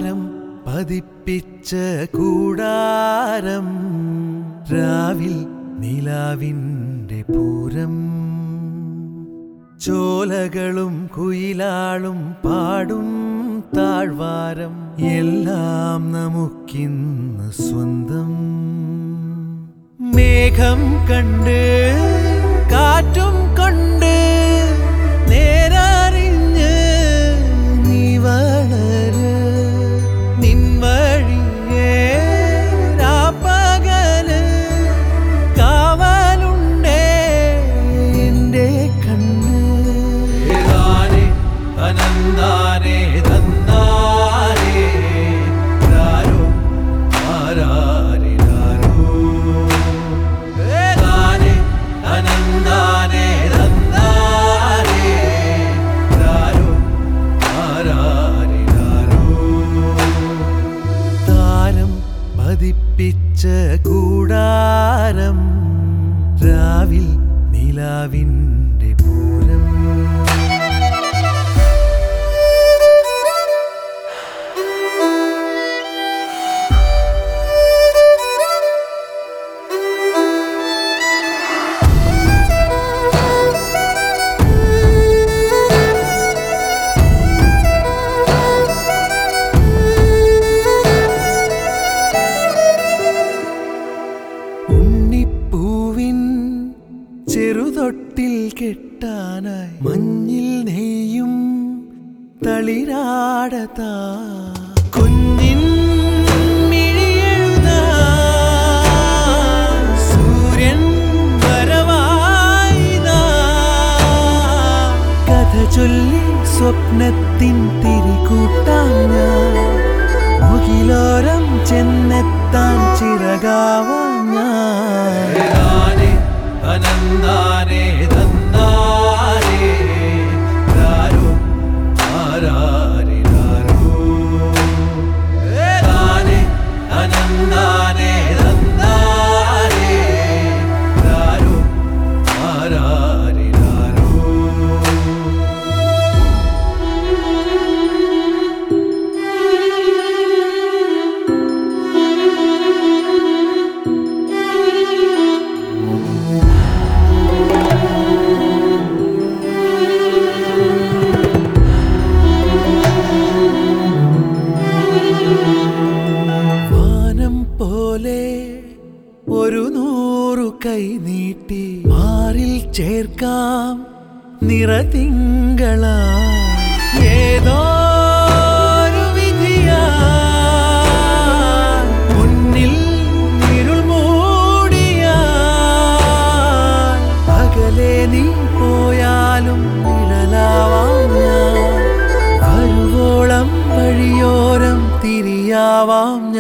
താരം പതിപ്പിച്ച കൂടാരം രാവിൽ നിലാവിൻ്റെ പൂരം ചോലകളും കുയിലാളും പാടും താഴ്വാരം എല്ലാം നമുക്കിന്ന് സ്വന്തം മേഘം കണ്ട് കാറ്റും കൊണ്ട് നേരറിഞ്ഞ് നീ വളര് നിൻ വഴിയേ രാപ്പകല് കാവലുണ്ടേ എൻ്റെ കണ്ണ് ഏതാനേ അനന്താനേ തന്നാരേ രാരോ ആരാരിരാരോ ഏതാനേ അനന്താനേ തന്നാരേ രാരോ ആരാരിരാരോ താരം പതിപ്പിച്ച കൂടാരം രാവിൽ നിലാവിൻ്റെ പൂരം ഉണ്ണിപ്പൂവിൻ ചെറുതൊട്ടിൽ കെട്ടാനായി മഞ്ഞിൽ നെയ്യും തളിരാടതാ കുഞ്ഞിൻ മിഴിയെഴുതാൻ സൂര്യൻ വരവായിതാ കഥ ചൊല്ലി സ്വപ്നത്തിൻ തിരികൂട്ടാൻ ഞാൻ മുകിലോരം ചെന്നെത്താൻ ചിറകാവാൻ ഞാൻ ഏതാനേ അനന്താനേ തന്നാരേ രാരോ ആരാരിരാരോ ഏതാനേ അനന്താനേ തന്നാരേ രാരോ ആരാരിരാരോ വാനം പോലെ ഒരു നൂറു കൈ നീട്ടി മാറിൽ ചേർക്കാം നിറതിങ്കള ഏതോ ഒരു വിധിയാ മുന്നിൽ ഇരുൾ മൂടിയാ അകലെ നീ പോയാലും നിഴലാവാം ഞാൻ വരുവോളം വഴിയോരം തിരിയാവാം